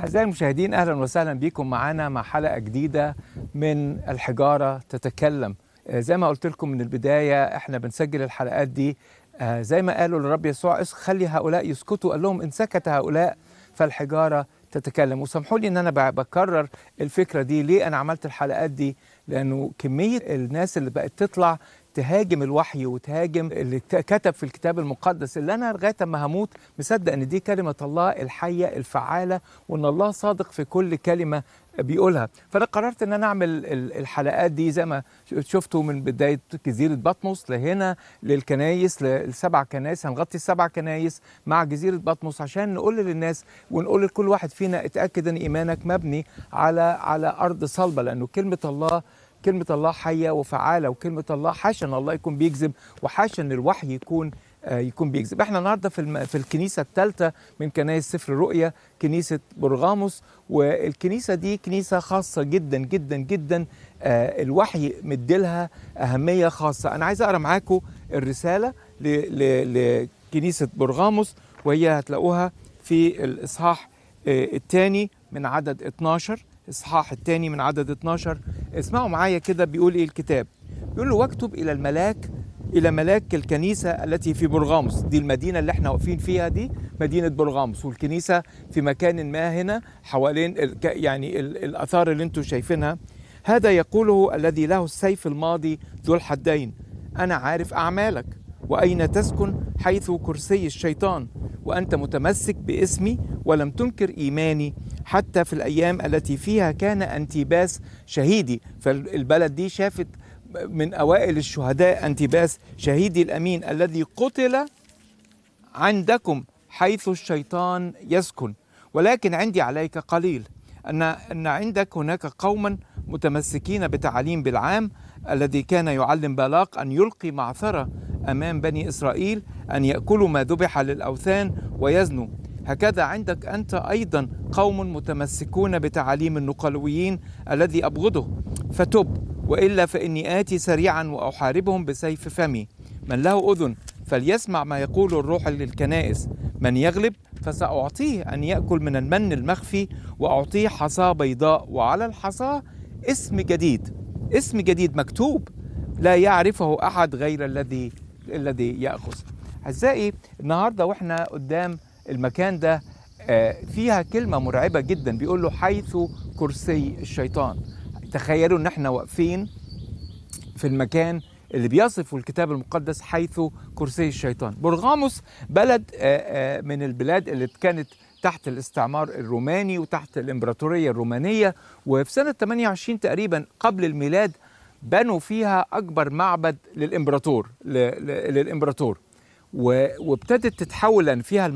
أعزائي المشاهدين أهلا وسهلا بكم معنا مع حلقة جديدة من الحجارة تتكلم آه، زي ما قلت لكم من البداية احنا بنسجل الحلقات دي آه، زي ما قالوا للرب يسوع اس- خلي هؤلاء يسكتوا قال لهم إن سكت هؤلاء فالحجارة تتكلم وسامحوا لي ان انا ب- بكرر الفكره دي ليه انا عملت الحلقات دي لانه كميه الناس اللي بقت تطلع تهاجم الوحي وتهاجم اللي ك- كتب في الكتاب المقدس اللي انا لغايه ما هموت مصدق ان دي كلمه الله الحيه الفعاله وان الله صادق في كل كلمه بيقولها فانا قررت ان انا اعمل ال- الحلقات دي زي ما شفتوا من بدايه جزيره بطمس لهنا للكنايس للسبع كنايس هنغطي السبع كنايس مع جزيره بطمس عشان نقول للناس ونقول لكل واحد فينا اتاكد ان ايمانك مبني على على ارض صلبه لانه كلمه الله كلمة الله حية وفعالة وكلمة الله حاشا ان الله يكون بيكذب وحاشا ان الوحي يكون آه، يكون بيكذب احنا النهارده في الم... في الكنيسه الثالثه من كنائس سفر الرؤيا كنيسه برغاموس والكنيسه دي كنيسه خاصه جدا جدا جدا آه، الوحي مديلها اهميه خاصه انا عايز اقرا معاكم الرساله ل... ل... لكنيسه برغاموس وهي هتلاقوها في الاصحاح الثاني من عدد 12 اصحاح الثاني من عدد 12 اسمعوا معايا كده بيقول ايه الكتاب بيقول له واكتب الى الملاك الى ملاك الكنيسه التي في برغاموس دي المدينه اللي احنا واقفين فيها دي مدينه برغاموس والكنيسه في مكان ما هنا حوالين ال- ك- يعني ال- الاثار اللي انتم شايفينها هذا يقوله الذي له السيف الماضي ذو الحدين انا عارف اعمالك واين تسكن حيث كرسي الشيطان وانت متمسك باسمي ولم تنكر ايماني حتى في الايام التي فيها كان انتيباس شهيدي فالبلد دي شافت من اوائل الشهداء انتيباس شهيدي الامين الذي قتل عندكم حيث الشيطان يسكن ولكن عندي عليك قليل ان ان عندك هناك قوما متمسكين بتعاليم بالعام الذي كان يعلم بالاق ان يلقي معثره امام بني اسرائيل ان ياكلوا ما ذبح للاوثان ويزنوا هكذا عندك انت ايضا قوم متمسكون بتعاليم النقلويين الذي ابغضه فتب والا فاني اتي سريعا واحاربهم بسيف فمي من له اذن فليسمع ما يقول الروح للكنائس من يغلب فساعطيه ان ياكل من المن المخفي واعطيه حصاه بيضاء وعلى الحصاه اسم جديد اسم جديد مكتوب لا يعرفه احد غير الذي الذي ياخذ اعزائي النهارده واحنا قدام المكان ده آه، فيها كلمه مرعبه جدا بيقول له حيث كرسي الشيطان تخيلوا ان احنا واقفين في المكان اللي بيصفه الكتاب المقدس حيث كرسي الشيطان برغاموس بلد آه، آه، من البلاد اللي كانت تحت الاستعمار الروماني وتحت الامبراطوريه الرومانيه وفي سنه 28 تقريبا قبل الميلاد بنوا فيها اكبر معبد للامبراطور ل- ل- للامبراطور و- وابتدت تتحول لان فيها